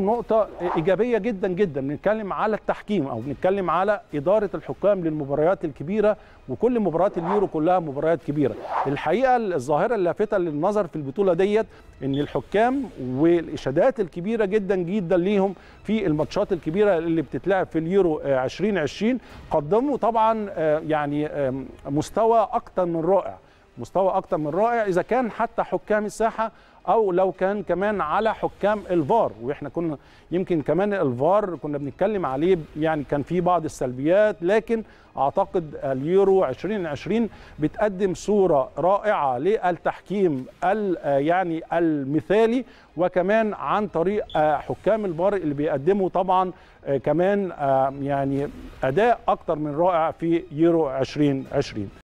نقطه ايجابيه جدا جدا بنتكلم على التحكيم او بنتكلم على اداره الحكام للمباريات الكبيره وكل مباريات اليورو كلها مباريات كبيره الحقيقه الظاهره اللافته للنظر في البطوله ديت ان الحكام والاشادات الكبيره جدا جدا ليهم في الماتشات الكبيره اللي بتتلعب في اليورو 2020 قدموا طبعا يعني مستوى اكتر من رائع مستوى اكتر من رائع اذا كان حتى حكام الساحه او لو كان كمان على حكام الفار واحنا كنا يمكن كمان الفار كنا بنتكلم عليه يعني كان في بعض السلبيات لكن اعتقد اليورو 2020 بتقدم صوره رائعه للتحكيم يعني المثالي وكمان عن طريق حكام الفار اللي بيقدموا طبعا كمان يعني اداء اكتر من رائع في يورو 2020